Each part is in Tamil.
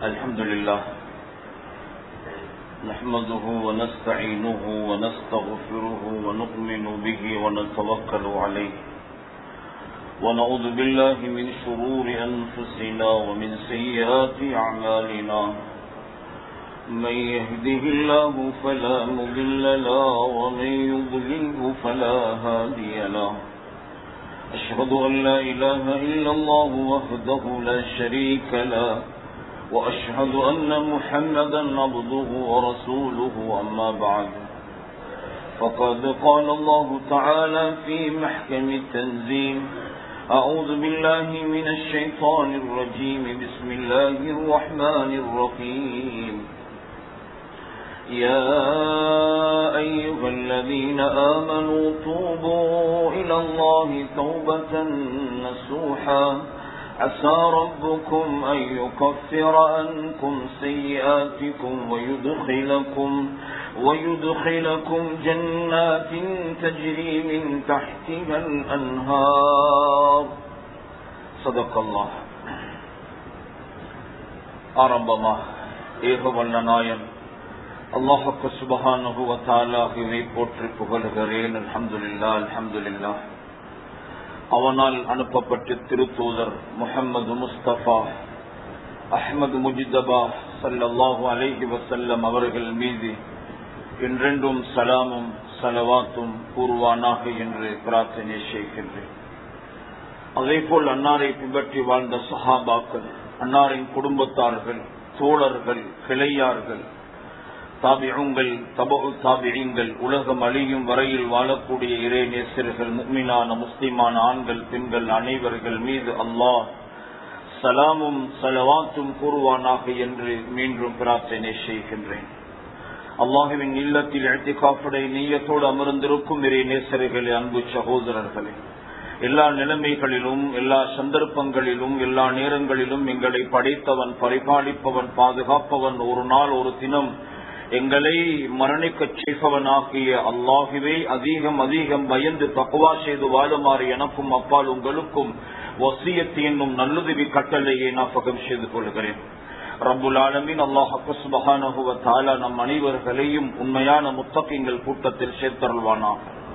الحمد لله نحمده ونستعينه ونستغفره ونؤمن به ونتوكل عليه ونعوذ بالله من شرور أنفسنا ومن سيئات أعمالنا من يهده الله فلا مضل له ومن يضلله فلا هادي له أشهد أن لا إله إلا الله وحده لا شريك له وأشهد أن محمدا عبده ورسوله أما بعد فقد قال الله تعالى في محكم التنزيل أعوذ بالله من الشيطان الرجيم بسم الله الرحمن الرحيم يا أيها الذين آمنوا توبوا إلى الله توبة نسوحا عسى ربكم أن يكفر عنكم سيئاتكم ويدخلكم ويدخلكم جنات تجري من تحتها الأنهار صدق الله ஆரம்பமா ஏகவல்ல நாயன் அல்லாஹுக்கு சுபஹானஹு தாலாகவே போற்றி புகழுகிறேன் அல்ஹம்துலில்லா அல்ஹம்துலில்லா அவனால் அனுப்பப்பட்ட திருத்தூதர் முகமது முஸ்தபா அஹமது முஜிதபா சல்லாஹூ அலைஹி வசல்லம் அவர்கள் மீது என்றென்றும் சலாமும் சலவாத்தும் கூறுவானாக என்று பிரார்த்தனை செய்கின்றேன் அதேபோல் அன்னாரை பின்பற்றி வாழ்ந்த சஹாபாக்கள் அன்னாரின் குடும்பத்தார்கள் தோழர்கள் கிளையார்கள் தாபியங்கள் தபு தாபியங்கள் உலகம் அழியும் வரையில் வாழக்கூடிய இறை நேசர்கள் முக்மினான முஸ்லிமான ஆண்கள் பெண்கள் அனைவர்கள் மீது அல்லாஹ் சலாமும் சலவாத்தும் கூறுவானாக என்று மீண்டும் பிரார்த்தனை செய்கின்றேன் அல்லாஹுவின் இல்லத்தில் எழுத்திக்காப்புடைய நீயத்தோடு அமர்ந்திருக்கும் இறை நேசர்களே அன்பு சகோதரர்களே எல்லா நிலைமைகளிலும் எல்லா சந்தர்ப்பங்களிலும் எல்லா நேரங்களிலும் எங்களை படைத்தவன் பரிபாலிப்பவன் பாதுகாப்பவன் ஒரு நாள் ஒரு தினம் எங்களை மரணிக்க செய்பவனாகிய அல்லாஹுவே அதிகம் அதிகம் பயந்து தக்குவா செய்து வாழுமாறு எனக்கும் அப்பால் உங்களுக்கும் வசியத்து என்னும் நல்லுதவி கட்டளையை ஞாபகம் செய்து கொள்கிறேன் ரபுல் ஆலமின் அல்லாஹு சுபஹானஹுவ தாலா நம் அனைவர்களையும் உண்மையான முத்தகிங்கள் கூட்டத்தில் சேர்த்தருள்வானாக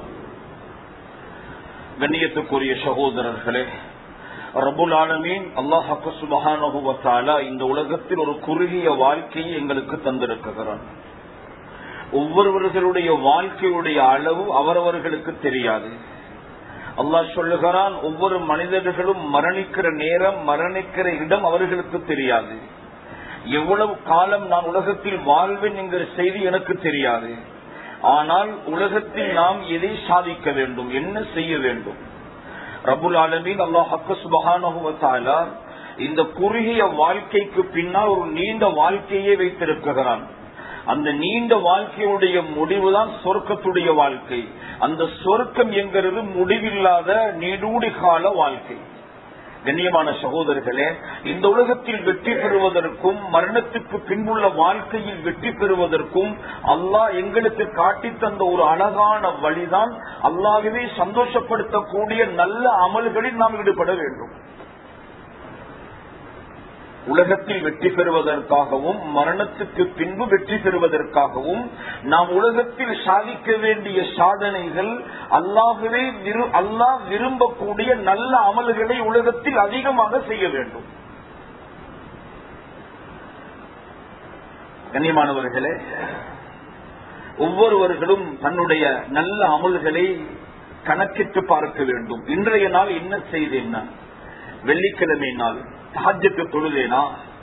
கண்ணியத்துக்குரிய சகோதரர்களே ரபுல் ஆலமீன் அல்லாஹு சுபஹானஹுவ தாலா இந்த உலகத்தில் ஒரு குறுகிய வாழ்க்கையை எங்களுக்கு தந்திருக்கிறான் ஒவ்வொருவர்களுடைய வாழ்க்கையுடைய அளவு அவரவர்களுக்கு தெரியாது அல்லாஹ் சொல்லுகிறான் ஒவ்வொரு மனிதர்களும் மரணிக்கிற நேரம் மரணிக்கிற இடம் அவர்களுக்கு தெரியாது எவ்வளவு காலம் நான் உலகத்தில் வாழ்வேன் என்கிற செய்தி எனக்கு தெரியாது ஆனால் உலகத்தில் நாம் எதை சாதிக்க வேண்டும் என்ன செய்ய வேண்டும் ரபுல் ஆலமீன் அல்லாஹ் சுபகான இந்த குறுகிய வாழ்க்கைக்கு பின்னால் ஒரு நீண்ட வாழ்க்கையை வைத்திருக்கிறான் அந்த நீண்ட வாழ்க்கையுடைய முடிவுதான் சொர்க்கத்துடைய வாழ்க்கை அந்த சொர்க்கம் என்கிறது முடிவில்லாத நீடூடி கால வாழ்க்கை கண்ணியமான சகோதரர்களே இந்த உலகத்தில் வெற்றி பெறுவதற்கும் மரணத்துக்கு பின்புள்ள வாழ்க்கையில் வெற்றி பெறுவதற்கும் அல்லாஹ் எங்களுக்கு காட்டி தந்த ஒரு அழகான வழிதான் அல்லாகவே சந்தோஷப்படுத்தக்கூடிய நல்ல அமல்களில் நாம் ஈடுபட வேண்டும் உலகத்தில் வெற்றி பெறுவதற்காகவும் மரணத்துக்கு பின்பு வெற்றி பெறுவதற்காகவும் நாம் உலகத்தில் சாதிக்க வேண்டிய சாதனைகள் அல்லாகவே அல்லாஹ் விரும்பக்கூடிய நல்ல அமல்களை உலகத்தில் அதிகமாக செய்ய வேண்டும் கண்ணியமானவர்களே ஒவ்வொருவர்களும் தன்னுடைய நல்ல அமல்களை கணக்கிட்டு பார்க்க வேண்டும் இன்றைய நாள் என்ன செய்தேன் வெள்ளிக்கிழமை நாள் தஹஜத்து தொழுதேனா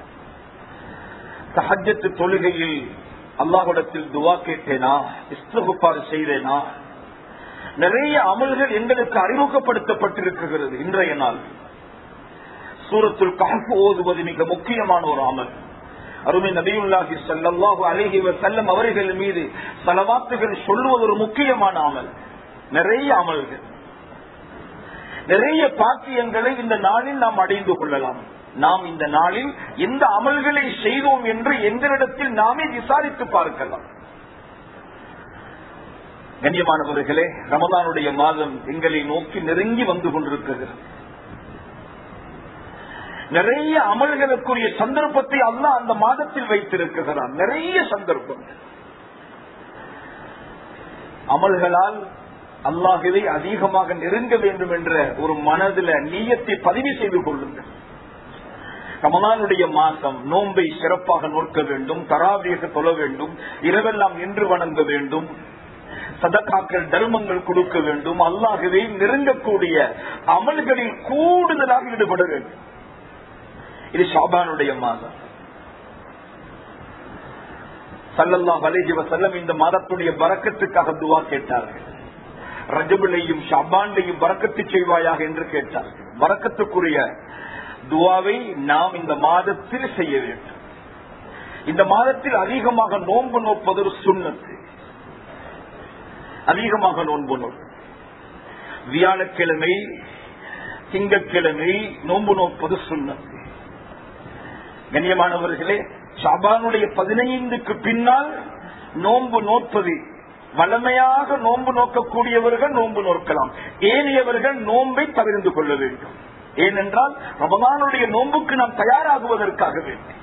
தஹஜத்து தொழுகையில் அல்லாஹிடத்தில் துவா கேட்டேனா இஸ்தகுப்பாறு செய்தேனா நிறைய அமல்கள் எங்களுக்கு அறிமுகப்படுத்தப்பட்டிருக்கிறது இன்றைய நாள் சூரத்துல் கஹப்பு ஓதுவது மிக முக்கியமான ஒரு அமல் அருமை நபியுல்லாஹி சல்லாஹு அலஹி செல்லம் அவர்கள் மீது சலவாத்துகள் சொல்லுவது ஒரு முக்கியமான அமல் நிறைய அமல்கள் நிறைய பாக்கியங்களை இந்த நாளில் நாம் அடைந்து கொள்ளலாம் நாம் இந்த நாளில் எந்த அமல்களை செய்தோம் என்று எங்களிடத்தில் நாமே விசாரித்து பார்க்கலாம் கண்ணியமானவர்களே ரமதானுடைய மாதம் எங்களை நோக்கி நெருங்கி வந்து கொண்டிருக்கிறது நிறைய அமல்களுக்குரிய சந்தர்ப்பத்தை அல்லாஹ் அந்த மாதத்தில் வைத்திருக்கிறான் நிறைய சந்தர்ப்பங்கள் அமல்களால் அல்லாஹுவை அதிகமாக நெருங்க வேண்டும் என்ற ஒரு மனதில நீயத்தை பதிவு செய்து கொள்ளுங்கள் ரமலானுடைய மாசம் நோன்பை சிறப்பாக நோக்க வேண்டும் தராவியாக தொழ வேண்டும் இரவெல்லாம் நின்று வணங்க வேண்டும் சதக்காக்கள் தர்மங்கள் கொடுக்க வேண்டும் அல்லாகவே நெருங்கக்கூடிய அமல்களில் கூடுதலாக ஈடுபட வேண்டும் இது ஷாபானுடைய மாதம் சல்லல்லா வலைஜி வசல்லம் இந்த மாதத்துடைய பறக்கத்துக்காக துவா கேட்டார்கள் ரஜபுலையும் ஷாபான்லையும் பறக்கத்து செய்வாயாக என்று கேட்டார்கள் பறக்கத்துக்குரிய துவாவை நாம் இந்த மாதத்தில் செய்ய வேண்டும் இந்த மாதத்தில் அதிகமாக நோன்பு நோப்பது ஒரு சுண்ணத்து அதிகமாக நோன்பு நோக்கு வியாழக்கிழமை திங்கட்கிழமை நோன்பு நோப்பது சுண்ணத்து கண்ணியமானவர்களே ஷாபானுடைய பதினைந்துக்கு பின்னால் நோன்பு நோற்பது வளமையாக நோன்பு நோக்கக்கூடியவர்கள் நோன்பு நோக்கலாம் ஏனையவர்கள் நோன்பை தவிர்த்து கொள்ள வேண்டும் ஏனென்றால் ரமதானுடைய நோன்புக்கு நாம் தயாராகுவதற்காக வேண்டும்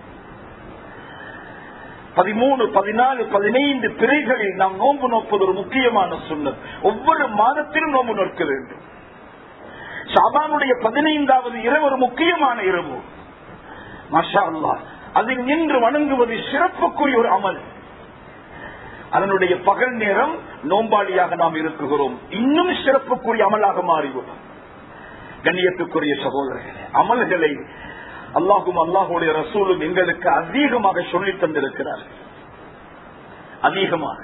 பதிமூணு பதினாலு பதினைந்து பிறைகளில் நாம் நோன்பு நோப்பது ஒரு முக்கியமான சுண்ணம் ஒவ்வொரு மாதத்திலும் நோன்பு நோக்க வேண்டும் ஷாபானுடைய பதினைந்தாவது இரவு ஒரு முக்கியமான இரவு மஷா அல்லா அதில் நின்று வணங்குவது சிறப்புக்குரிய ஒரு அமல் அதனுடைய பகல் நேரம் நோம்பாளியாக நாம் இருக்குகிறோம் இன்னும் சிறப்புக்குரிய அமலாக மாறிவிடும் கண்ணியத்துக்குரிய சகோதரர்களே அமல்களை அல்லாஹும் அல்லாஹுடைய ரசூலும் எங்களுக்கு அதிகமாக சொல்லி தந்திருக்கிறார் அதிகமாக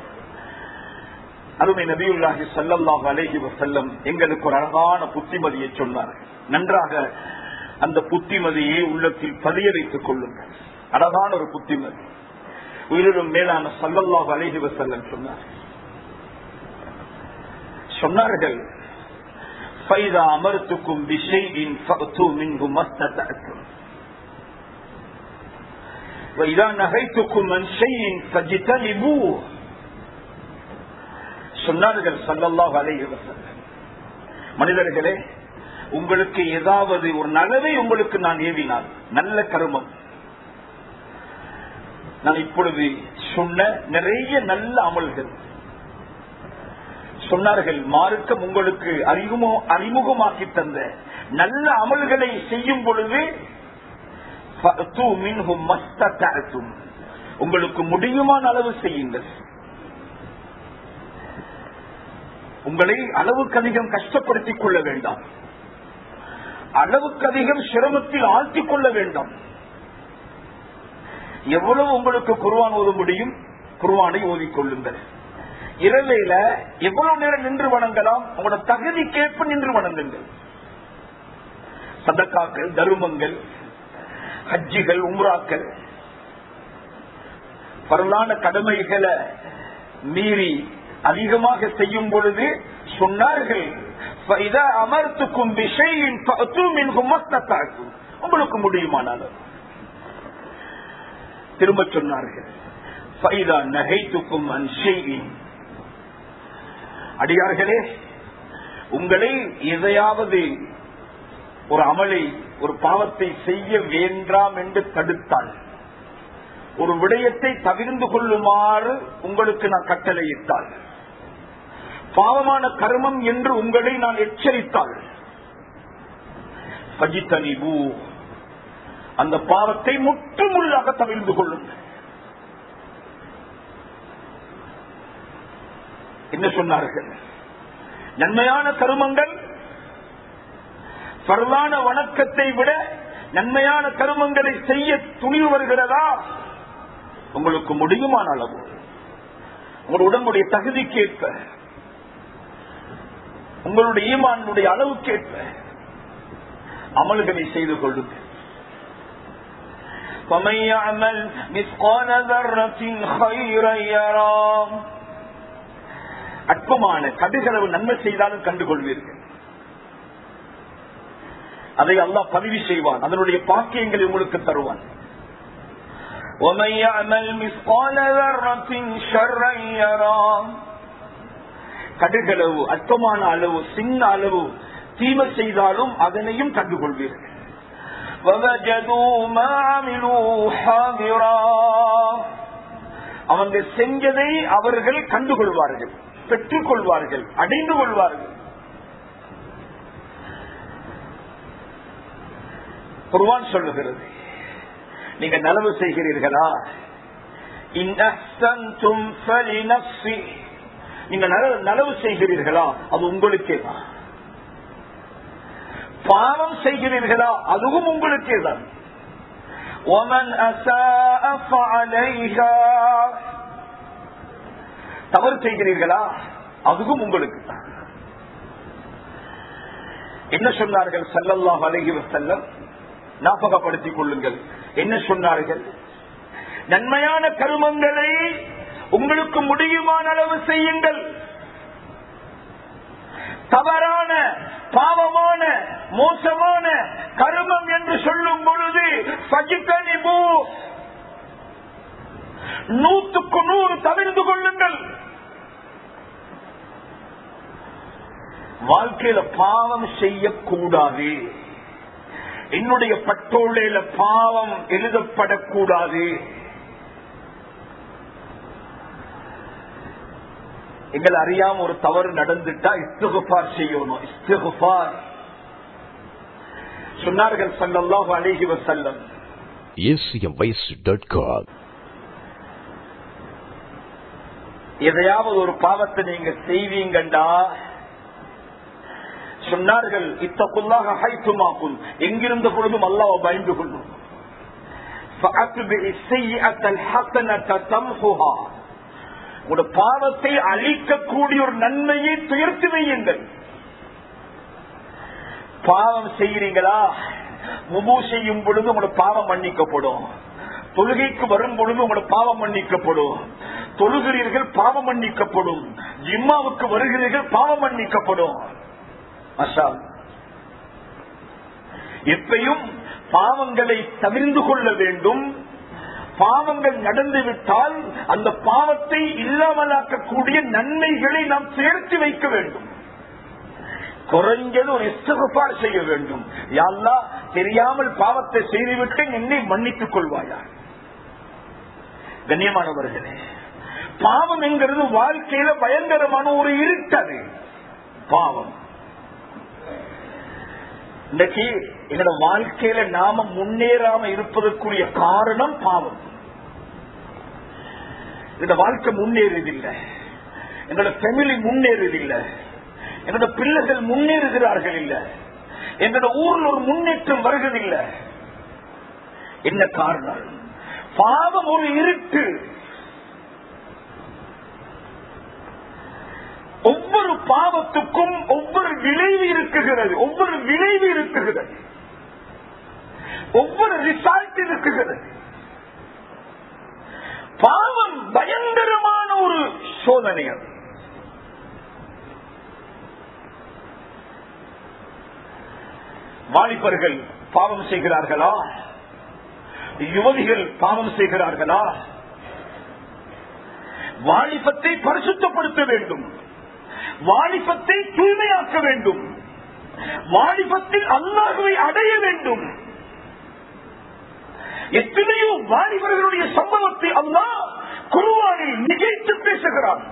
அருமை நபியுல்லாஹி சல்லல்லாஹு அலேஹி வசல்லம் எங்களுக்கு ஒரு அழகான புத்திமதியை சொன்னார் நன்றாக அந்த புத்திமதியை உள்ளத்தில் பதிய வைத்துக் கொள்ளுங்கள் அழகான ஒரு புத்திமதி உயிரிலும் மேலான சல்லல்லாஹு அலேஹி வசல்லம் சொன்னார் சொன்னார்கள் فإذا أمرتكم بشيء فأتوا منه ما استطعتم وإذا نهيتكم عن شيء فاجتنبوه சொன்னார்கள் சல்லல்லாஹு அலைஹி வஸல்லம் மனிதர்களே உங்களுக்கு ஏதாவது ஒரு நல்லதை உங்களுக்கு நான் ஏவினால் நல்ல கருமம் நான் இப்பொழுது சொன்ன நிறைய நல்ல அமல்கள் சொன்னார்கள் மார்க்கம் உங்களுக்கு அறிமுக அறிமுகமாக்கி தந்த நல்ல அமல்களை செய்யும் பொழுது உங்களுக்கு முடியுமான அளவு செய்யுங்கள் உங்களை அளவுக்கு அதிகம் கஷ்டப்படுத்திக் கொள்ள வேண்டாம் அளவுக்கு அதிகம் சிரமத்தில் ஆழ்த்திக் கொள்ள வேண்டாம் எவ்வளவு உங்களுக்கு குருவான் ஓத முடியும் குருவானை ஓதிக்கொள்ளுங்கள் இரவையில எவ்வளவு நேரம் நின்று வணங்கலாம் உங்களோட தகுதிக்கேற்ப நின்று வணங்குங்கள் சதக்காக்கள் தருமங்கள் ஹஜ்ஜிகள் உம்ராக்கள் பரலான கடமைகளை மீறி அதிகமாக செய்யும் பொழுது சொன்னார்கள் அமர்த்துக்கும் விஷயின் உங்களுக்கு முடியுமானாலும் திரும்ப சொன்னார்கள் நகைத்துக்கும் அன்ஷெய்வின் அடியார்களே உங்களை எதையாவது ஒரு அமலை ஒரு பாவத்தை செய்ய வேண்டாம் என்று தடுத்தால் ஒரு விடயத்தை தவிர்ந்து கொள்ளுமாறு உங்களுக்கு நான் கட்டளையிட்டால் பாவமான கர்மம் என்று உங்களை நான் எச்சரித்தால் பஜித்தனிபு அந்த பாவத்தை முற்றுமுள்ளாக தவிர்ந்து கொள்ளுங்கள் என்ன சொன்னார்கள் நன்மையான கருமங்கள் பரவான வணக்கத்தை விட நன்மையான கருமங்களை செய்ய துணிவு வருகிறதா உங்களுக்கு முடியுமான அளவு உங்கள் உடம்புடைய தகுதிக்கேற்ப உங்களுடைய ஈமானுடைய அளவுக்கேற்ப அமல்களை செய்து கொள்ளுங்கள் ومن يعمل مثقال ذرة خيرا يراه அற்பமான கடுகளவு நன்மை செய்தாலும் கண்டுகொள்வீர்கள் அதை அல்லாஹ் பதிவு செய்வான் அதனுடைய பாக்கியங்களை உங்களுக்கு தருவான் ومن يعمل مثقال ذرة شرا يراه கடுகளவு அற்பமான அளவு சின்ன அளவு தீமை செய்தாலும் அதனையும் கண்டுகொள்வீர்கள் وَوَجَدُوا مَا عَمِلُوا حَاضِرًا அவங்க செஞ்சதை அவர்கள் கண்டுகொள்வார்கள் பெற்றுக் கொள்வார்கள் அடைந்து கொள்வார்கள் குர்வான் சொல்லுகிறது நீங்க நலவு செய்கிறீர்களா இன் அஹ்சன்தும் ஃபலினஃப்ஸி. நீங்க நல- நலவு செய்கிறீர்களா அது உங்களுக்கே தான் பாவம் செய்கிறீர்களா அதுவும் உங்களுக்கே தான் وَمَنْ أَسَاءَ فَعَلَيْهَا. தவறு செய்கிறீர்களா அதுவும் உங்களுக்கு தான் என்ன சொன்னார்கள் சல்லல்லாஹு அலைஹி வஸல்லம் ஞாபகப்படுத்திக் கொள்ளுங்கள் என்ன சொன்னார்கள் நன்மையான கருமங்களை உங்களுக்கு முடியுமான அளவு செய்யுங்கள் தவறான பாவமான மோசமான கருமம் என்று சொல்லும் பொழுது பஜிக்கனிபு நூற்றுக்கு நூறு தவிர்த்து கொள்ளுங்கள் வாழ்க்கையில பாவம் செய்யக்கூடாது என்னுடைய பட்டோலையில பாவம் எழுதப்படக்கூடாது எங்களை அறியாம ஒரு தவறு நடந்துட்டா இஸ்திகுபார் செய்யணும் இஸ்திகுபார் சொன்னார்கள் சல்லல்லாஹு அலைஹி வஸல்லம் acmvoice.com. எதையாவது ஒரு பாவத்தை நீங்க செய்வீங்கண்டா சொன்னார்கள் இத்தக்குள்ளாக ஹைத்துமாக்கும் எங்கிருந்த பொழுதும் அல்லாஹ் பயந்து கொள்ளும் فَأَتْبِعِ السَّيِّئَةَ الْحَسَنَةَ تَمْحُهَا. உங்களோட பாவத்தை அழிக்கக்கூடிய ஒரு நன்மையை துயர்த்து வையுங்கள் பாவம் செய்கிறீங்களா முபு செய்யும் பொழுது உங்களோட பாவம் மன்னிக்கப்படும் தொழுகைக்கு வரும் பொழுது உங்களோட பாவம் மன்னிக்கப்படும் தொழுகிறீர்கள் பாவம் மன்னிக்கப்படும் ஜிம்மாவுக்கு வருகிறீர்கள் பாவம் மன்னிக்கப்படும் மஷா அல்லாஹ். எப்பையும் பாவங்களை தவிர்ந்து கொள்ள வேண்டும் பாவங்கள் நடந்துவிட்டால் அந்த பாவத்தை இல்லாமலாக்கக்கூடிய நன்மைகளை நாம் சேர்த்து வைக்க வேண்டும் குறைஞ்சது ஒரு இஸ்தகப்பாடு செய்ய வேண்டும் யாழ்லா தெரியாமல் பாவத்தை செய்துவிட்டு என்னை மன்னித்துக் கொள்வாயா கண்ணியமானவர்களே பாவம் என்கிறது வாழ்க்கையில பயங்கரமான ஒரு இருட்டது பாவம் இன்னைக்கு எங்களோட வாழ்க்கையில நாம முன்னேறாம இருப்பதற்குரிய காரணம் பாவம் இந்த வாழ்க்கை முன்னேறுவதில்லை எங்களோட ஃபேமிலி முன்னேறுவதில்லை எங்களோட பிள்ளைகள் முன்னேறுகிறார்கள் இல்ல எங்களோட ஊர்ல ஒரு முன்னேற்றம் வருவதில்லை என்ன காரணம் பாவம் ஒரு இருட்டு ஒவ்வொரு பாவத்துக்கும் ஒவ்வொரு விளைவு இருக்குகிறது ஒவ்வொரு விளைவு இருக்குகிறது ஒவ்வொரு ரிசல்ட் இருக்குகிறது பாவம் பயங்கரமான ஒரு சோதனை அது வாலிபர்கள் பாவம் செய்கிறார்களா யுவதிகள் பாவம் செய்கிறார்களா வாலிபத்தை பரிசுத்தப்படுத்த வேண்டும் வாலிபத்தை தூய்மையாக்க வேண்டும் வாலிபத்தில் அல்லாஹுவை அடைய வேண்டும் எத்தனையோ வாலிபர்களுடைய சம்பவத்தை அல்லாஹ் குருவானில் நிகழ்த்து பேசுகிறான்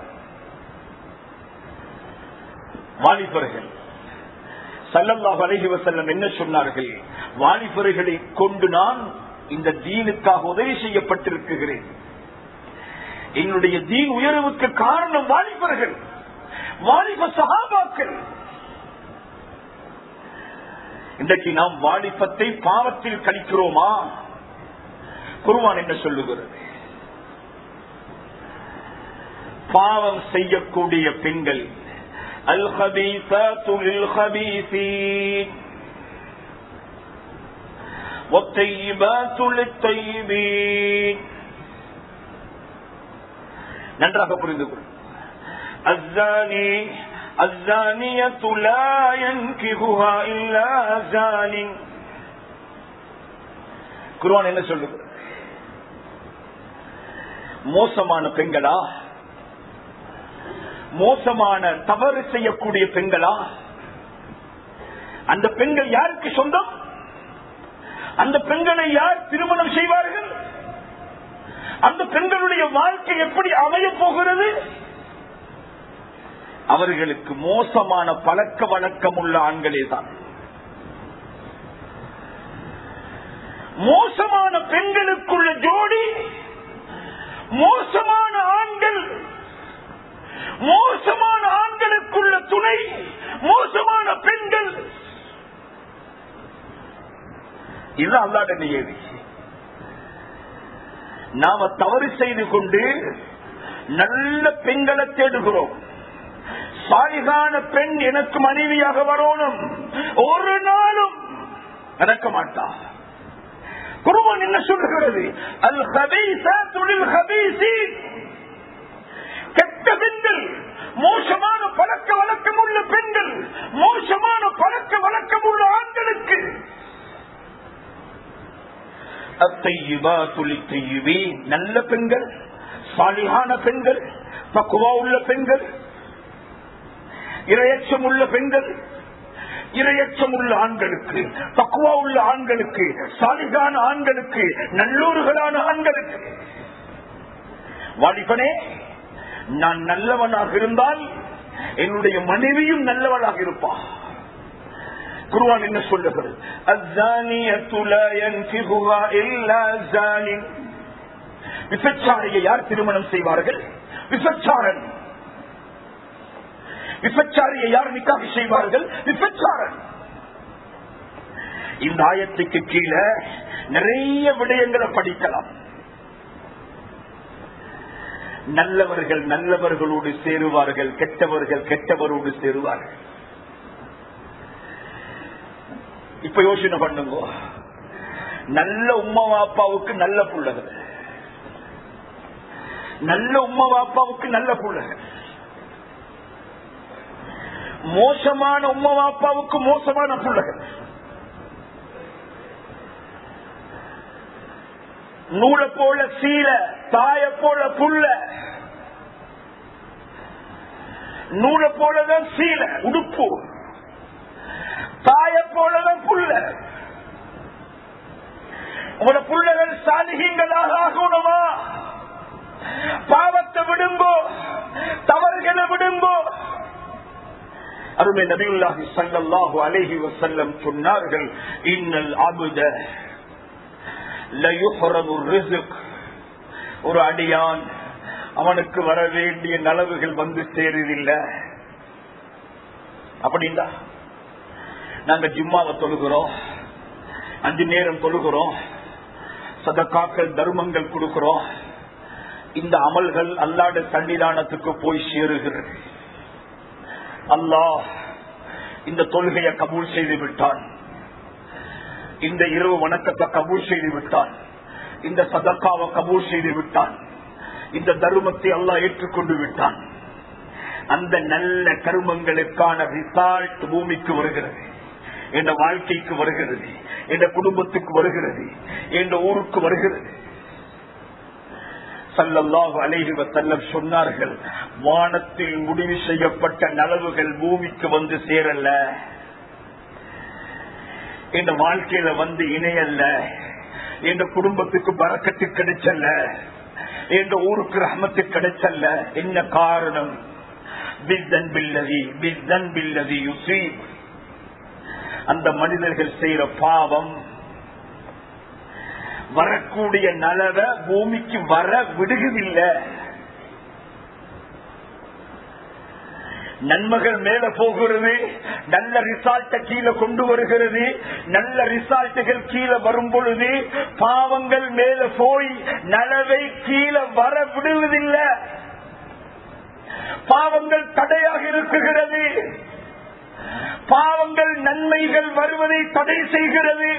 வாலிபர்கள் சல்லல்லாஹு அலைஹி வஸல்லம் என்ன சொன்னார்கள் வாலிபர்களை கொண்டு நான் இந்த தீனுக்காக உதவி செய்யப்பட்டிருக்கிறேன் என்னுடைய தீன் உயர்வுக்கு காரணம் வாலிபர்கள் வாலிப சகாபாக்கள் இன்றைக்கு நாம் வாலிபத்தை பாவத்தில் கழிக்கிறோமா குருவான் என்ன சொல்லுகிறது பாவம் செய்யக்கூடிய பெண்கள் الخبيثات للخبيثين والطيبات للطيبين நன்றாக புரிந்து கொள் الزاني الزانية لا ينكهها إلا زان குர்ஆன் என்ன சொல்லுகிறது மோசமான பெண்களா மோசமான தவறு செய்யக்கூடிய பெண்களா அந்த பெண்கள் யாருக்கு சொந்தம் அந்த பெண்களை யார் திருமணம் செய்வார்கள் அந்த பெண்களுடைய வாழ்க்கை எப்படி அமையப் போகிறது அவர்களுக்கு மோசமான பழக்க வழக்கம் உள்ள ஆண்களே தான் மோசமான பெண்களுக்குள்ள ஜோடி மோசமான ஆண்கள் மோசமான ஆண்களுக்குள்ள துணை மோசமான பெண்கள் இது அல்லாத நியதி நாம தவறு செய்து கொண்டு நல்ல பெண்களை தேடுகிறோம் சாலிகான பெண் எனக்கு மனைவியாக வரணும் ஒரு நாளும் நடக்க மாட்டா குருவன் என்ன சொல்லுகிறது அல் ஹபீசா தொழில் ஹபீசி கெட்ட பெண்கள் மோசமான பழக்க வழக்கம் உள்ள பெண்கள் மோசமான பழக்க வழக்கம் உள்ள ஆண்களுக்கு நல்ல பெண்கள் சாலிகான பெண்கள் பக்குவா உள்ள பெண்கள் இரையச்சம் உள்ள பெண்கள் இரையச்சம் உள்ள ஆண்களுக்கு பக்குவா உள்ள ஆண்களுக்கு சாலிகான ஆண்களுக்கு நல்லூர்களான ஆண்களுக்கு வாலிபனே நான் நல்லவனாக இருந்தால் என்னுடைய மனைவியும் நல்லவளாக இருப்பா குருவான் என்ன சொல்லுகிறது விபச்சாரியை யார் திருமணம் செய்வார்கள் விபச்சாரன் விபச்சாரியை யார் நிக்காக செய்வார்கள் விபச்சாரன் இந்த ஆயத்துக்கு கீழே நிறைய விடயங்களை படிக்கலாம் நல்லவர்கள் நல்லவர்களோடு சேருவார்கள் கெட்டவர்கள் கெட்டவரோடு சேருவார்கள் இப்ப யோசனை பண்ணுங்க நல்ல உம்மா வாப்பாவுக்கு நல்ல புள்ளகள் நல்ல உம்மா வாப்பாவுக்கு நல்ல புள்ளகள் மோசமான உம்மா வாப்பாவுக்கு மோசமான புள்ளகள் நூலை போல சீல தாய போல புள்ள நூலை போலதான் சீல உடுப்பு தாய போலதான் புள்ள உங்களோட புள்ளகள் சாலிகங்களாக ஆகணுமா பாவத்தை விடுங்கோ தவறுகளை விடுங்கோ அருமை நபியுல்லாஹி சல்லல்லாஹு அலைஹி வஸல்லம் சொன்னார்கள் இன்னல் அபுத லயுஹரது ரிஸ்க் ஒரு அடியான் அவனுக்கு வர வேண்டிய நலவுகள் வந்து சேருதில்லை அப்படின்னா நாங்க ஜிம்மாவை தொழுகிறோம் அஞ்சு நேரம் தொழுகிறோம் சதக்காக்கள் தர்மங்கள் கொடுக்கிறோம் இந்த அமல்கள் அல்லாட சன்னிதானத்துக்கு போய் சேருகிறது அல்லாஹ் இந்த தொழுகையை கபூல் செய்து விட்டான் இந்த இரவு வணக்கத்தை கபூல் செய்து விட்டான் இந்த சதக்காவை கபூல் செய்து விட்டான் இந்த தர்மத்தை அல்லாஹ் ஏற்றுக்கொண்டு விட்டான் அந்த நல்ல கருமங்களுக்கான ரிசால்ட் பூமிக்கு வருகிறது என்ற வாழ்க்கைக்கு வருகிறது என்ற குடும்பத்துக்கு வருகிறது என்ற ஊருக்கு வருகிறது சல்லல்லாஹு அலைஹி வசல்லம் சொன்னார்கள் வானத்தில் முடிவு செய்யப்பட்ட நலவுகள் பூமிக்கு வந்து சேரல என்ற வாழ்க்கையில வந்து இணையல்ல என்ற குடும்பத்துக்கு பறக்கத்து கிடைச்சல்ல என்ற ஊருக்கு ரஹமத்து கிடைச்சல்ல என்ன காரணம் பித்தன் பில்லதி பித்தன் பில்லதி யுசீப் அந்த மனிதர்கள் செய்யற பாவம் வரக்கூடிய நலவ பூமிக்கு வர விடுவதில்லை நன்மைகள் மேல போகிறது நல்ல ரிசால்ட்ட கீழே கொண்டு வருகிறது நல்ல ரிசால்ட்டுகள் கீழே வரும் பொழுது பாவங்கள் மேல போய் நலவை கீழே வர விடுவதில்லை பாவங்கள் தடையாக இருக்குகிறது பாவங்கள் நன்மைகள் வருவதை தடை செய்கிறது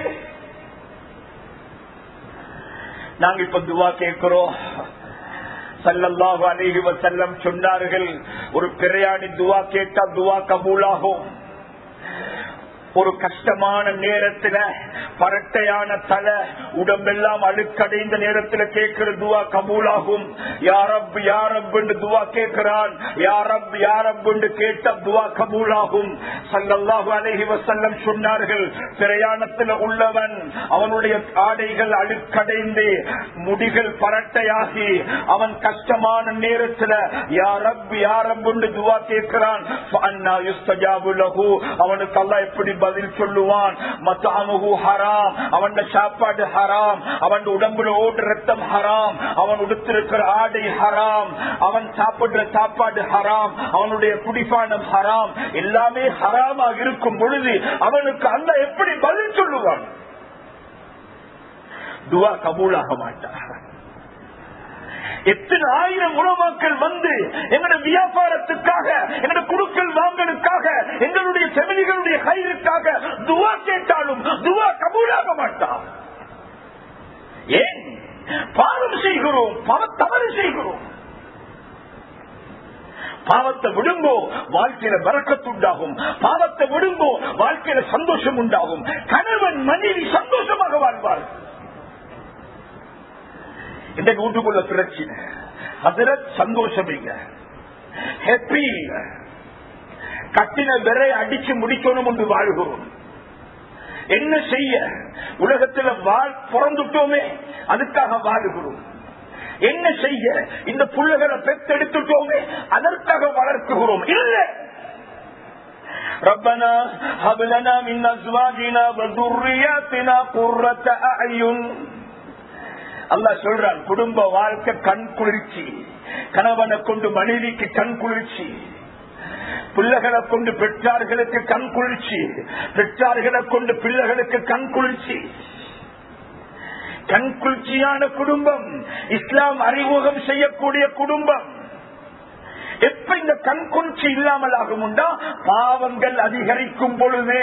நாங்க இப்ப துவா கேட்கிறோம் சல்லல்லாஹு அலைஹி வஸல்லம் சொன்னார்கள் ஒரு பிரயாணி துவா கேட்டா துவா கபூலாகும் ஒரு கஷ்டமான நேரத்துல பரட்டையான தலை உடம்பெல்லாம் அழுக்கடைந்த நேரத்துல கேட்கிற துவா கபூலாகும் யாரப் யாரப் என்று துவா கேட்கிறான் யாரப் யாரப் என்று கேட்ட துவா கபூலாகும் சல்லல்லாஹு அலைஹி வஸல்லம் சொன்னார்கள் பிரயாணத்துல உள்ளவன் அவனுடைய ஆடைகள் அழுக்கடைந்து முடிகள் பரட்டையாகி அவன் கஷ்டமான நேரத்துல யாரப் யாரப் என்று துவா கேட்கிறான் ஃபஅன்னா யுஸ்தஜாபு லஹு அவனுக்கு அல்லாஹ் எப்படி பதில் சொல்லுவான் மத்தாமுகு ஹராம் அவன் சாப்பாடு ஹராம் அவன் உடம்புல ஓடு ரத்தம் ஹராம் அவன் உடுத்திருக்கிற ஆடை ஹராம் அவன் சாப்பிடுற சாப்பாடு ஹராம் அவனுடைய குடிப்பானம் ஹராம் எல்லாமே ஹராமாக இருக்கும் பொழுது அவனுக்கு அந்த எப்படி பதில் சொல்லுவான் துவா கபூலாக மாட்டான் எத்தனை ஆயிரம் உறவாக்கள் வந்து எங்களுடைய வியாபாரத்துக்காக எங்களுடைய குழுக்கள் வாங்கலுக்காக எங்களுடைய செவிலிகளுடைய கைதுக்காக துவா கேட்டாலும் துவா கபூலாக மாட்டான் ஏன் பாவம் செய்கிறோம் பாவ தவறு செய்கிறோம் பாவத்தை விடுங்கோ வாழ்க்கையில வரக்கத்துண்டாகும் பாவத்தை விடுங்கோ வாழ்க்கையில சந்தோஷம் உண்டாகும் கணவன் மனைவி சந்தோஷமாக வாழ்வார் இந்த வீட்டுக்குள்ள பிரச்சனை அதுல சந்தோஷம் இல்ல ஹாப்பி இல்ல கட்டின விரை அடிச்சு முடிக்கணும் என்று வாழ்கிறோம் என்ன செய்ய உலகத்துல வாழ் பிறந்துட்டோமே அதுக்காக வாழுகிறோம் என்ன செய்ய இந்த புள்ளைகளை பெத்தெடுத்துட்டோமே அதற்காக வளர்க்குகிறோம் இல்ல ربنا هب لنا من ازواجنا وذرياتنا قرة اعين அல்லாஹ் சொல்றான் குடும்ப வாழ்க்கை கண் குளிர்ச்சி கணவனை கொண்டு மனைவிக்கு கண் குளிர்ச்சி பிள்ளைகளை கொண்டு பெற்றார்களுக்கு கண் குளிர்ச்சி பெற்றார்களை கொண்டு பிள்ளைகளுக்கு கண் குளிர்ச்சி கண் குளிர்ச்சியான குடும்பம் இஸ்லாம் அறிமுகம் செய்யக்கூடிய குடும்பம் எப்ப இந்த கண் குளிர்ச்சி இல்லாமல் ஆகும்டா பாவங்கள் அதிகரிக்கும் பொழுது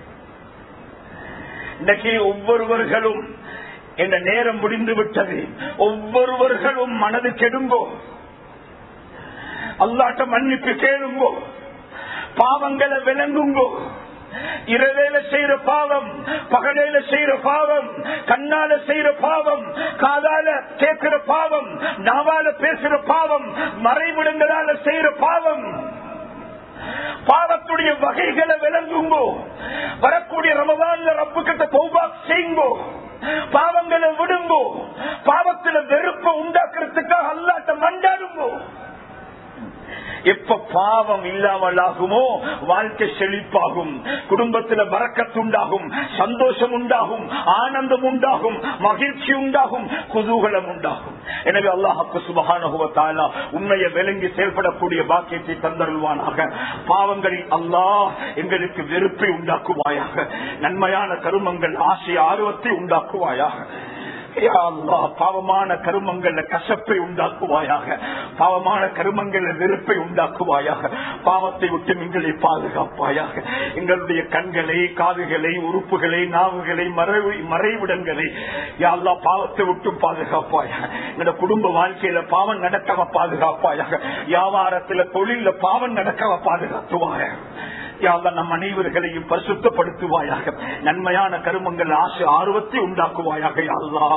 இன்னைக்கு ஒவ்வொருவர்களும் இந்த நேரம் முடிந்து விட்டது ஒவ்வொருவர்களும் மனது கெடுங்கோ அல்லாட்ட மன்னிப்பு கேளுங்கோ பாவங்களை விளங்குங்கோ இரவேல செய்யற பாவம் பகலையில செய்யற பாவம் கண்ணால செய்யற பாவம் காதால கேட்கிற பாவம் நாவால பேசுற பாவம் மறைவிடங்களால செய்யற பாவம் பாவத்துடைய வகைகளை விளங்குங்கோ வரக்கூடிய ரமதான்ல ரப்பு கிட்ட தௌபா செய்யுங்கோ பாவங்களை விடுங்கோ பாவத்துல வெறுப்பை உண்டாக்குறதுக்காக அல்லாட்ட மண்டாடுங்கோ எப்ப பாவம் இல்லாமல் ஆகுமோ வாழ்க்கை செழிப்பாகும் குடும்பத்துல வரக்கத்துண்டாகும் சந்தோஷம் உண்டாகும் ஆனந்தம் உண்டாகும் மகிழ்ச்சி உண்டாகும் குதூகலம் உண்டாகும் எனவே அல்லாஹுக்கு சுபகானுபவத்தாலா உண்மையை விளங்கி செயல்படக்கூடிய பாக்கியத்தை தந்தருள்வானாக பாவங்களில் அல்லாஹ் எங்களுக்கு வெறுப்பை உண்டாக்குவாயாக நன்மையான கருமங்கள் ஆசை ஆர்வத்தை உண்டாக்குவாயாக பாவமான கருமங்கள்ல கசப்பை உண்டாக்குவாயாக பாவமான கருமங்கள்ல வெறுப்பை உண்டாக்குவாயாக பாவத்தை விட்டு எங்களை பாதுகாப்பாயாக எங்களுடைய கண்களை காதுகளை உறுப்புகளை நாவுகளை மறைவு மறைவிடங்களை யாழ்லா பாவத்தை விட்டு பாதுகாப்பாயாக எங்களோட குடும்ப வாழ்க்கையில பாவம் நடக்கவ பாதுகாப்பாயாக வியாபாரத்துல தொழில பாவம் நடக்கவ பாதுகாத்துவாயாக யாழ்லா நம் அனைவர்களையும் பரிசுத்தப்படுத்துவாயாக நன்மையான கருமங்கள் ஆசை ஆர்வத்தை உண்டாக்குவாயாக யாழ்லா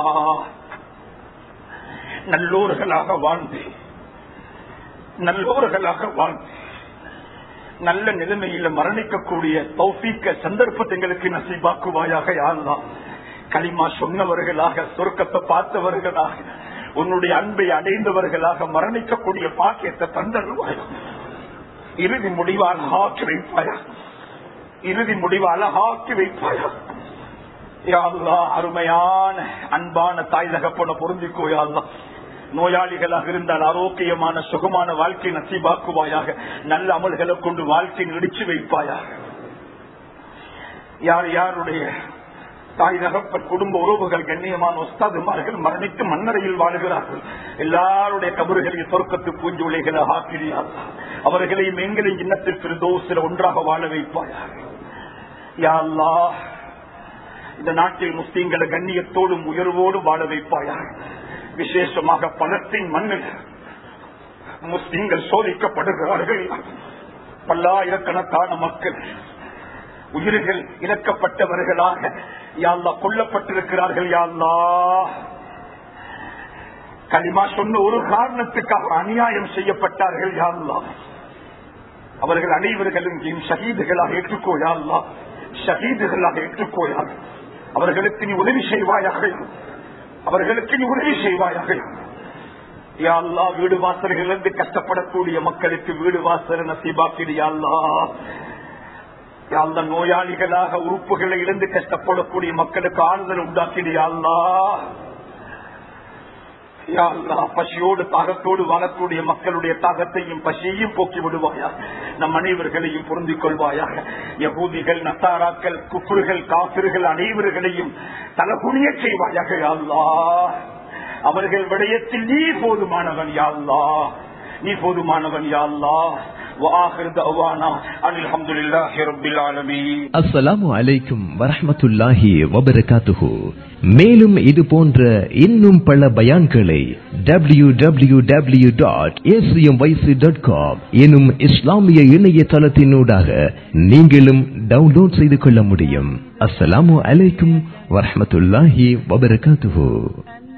நல்லோர்களாக வாழ்ந்து நல்லோர்களாக வாழ்ந்து நல்ல நிலைமையில மரணிக்கக்கூடிய தௌஃபீக்க சந்தர்ப்பத்தை எங்களுக்கு நசீபாக்குவாயாக யாழ்லாம் களிமா சொன்னவர்களாக சொர்க்கத்தை பார்த்தவர்களாக உன்னுடைய அன்பை அடைந்தவர்களாக மரணிக்கக்கூடிய பாக்கியத்தை தந்தருவாயாக இறுதி முடிவு அழகாக்கி வைப்பாயா இறுதி முடிவு அழகாக்கி வைப்பாயா யாருலா அருமையான அன்பான தாய் தகப்பன பொருந்திக்கோ யாருலா நோயாளிகளாக இருந்தால் ஆரோக்கியமான சுகமான வாழ்க்கை நசீபாக்குவாயாக நல்ல அமல்களை கொண்டு வாழ்க்கை நடிச்சு வைப்பாயாக யார் யாருடைய தாய் தகப்பன் குடும்ப உறவுகள் கண்ணியமான ஒஸ்தாதுமார்கள் மரணித்து மன்னரையில் வாழ்கிறார்கள் எல்லாருடைய கபறுகளையும் சொர்க்கத்து பூஞ்சோலைகளை ஆக்கிறியா அவர்களையும் எங்களையும் இன்னத்தில் பிரதோசில ஒன்றாக வாழ வைப்பாயாக யா அல்லாஹ் இந்த நாட்டில் முஸ்லீம்களை கண்ணியத்தோடும் உயர்வோடும் வாழ வைப்பாயாக விசேஷமாக பணத்தின் மண்ணில் முஸ்லீம்கள் சோதிக்கப்படுகிறார்கள் பல்லாயிரக்கணக்கான மக்கள் உயிர்கள் இழக்கப்பட்டவர்களாக யாழ்லா கொல்லப்பட்டிருக்கிறார்கள் யாழ்லா களிமா சொன்ன ஒரு காரணத்துக்காக அநியாயம் செய்யப்பட்டார்கள் யாழ்லா அவர்கள் அனைவர்களும் என் ஷஹீதுகளாக ஏற்றுக்கோ யாழ்லா ஷஹீதுகளாக ஏற்றுக்கோ யாழ் அவர்களுக்கு நீ உதவி செய்வாயாக அவர்களுக்கு நீ உதவி செய்வாயாக யா அல்லா வீடு வாசல்களிலிருந்து கஷ்டப்படக்கூடிய மக்களுக்கு வீடு வாசல் நசீபாக்கிடு யா அல்லா யா அல்லா நோயாளிகளாக உறுப்புகளை இழந்து கஷ்டப்படக்கூடிய மக்களுக்கு ஆறுதல் உண்டாக்கிடு யா அல்லா யா அல்லா, பசியோடு தாகத்தோடு வாழக்கூடிய மக்களுடைய தாகத்தையும் பசியையும் போக்கி விடுவாயா நம் அனைவர்களையும் பொருந்திக் கொள்வாயாக யகூதிகள் நத்தாராக்கள் குப்புறுகள் காப்பிர்கள் அனைவர்களையும் தலகுனிய செய்வாயாக யா அல்லா அவர்கள் விடயத்தில் நீ போதுமானவன் யா அல்லா நீ போதுமானவன் யா அல்லா وآخر دعوانا أن الحمد لله رب العالمين அஸ்ஸலாமு அலைக்கும் வரஹ்மத்துல்லாஹி வபரகாத்துஹு மேலும் இது போன்ற இன்னும் பல பயான்களை W W W dot dot com எனும் இஸ்லாமிய இணையதளத்தினூடாக நீங்களும் டவுன்லோட் செய்து கொள்ள முடியும் அஸ்ஸலாமு அலைக்கும் வரஹ்மத்துல்லாஹி வபரகாத்துஹு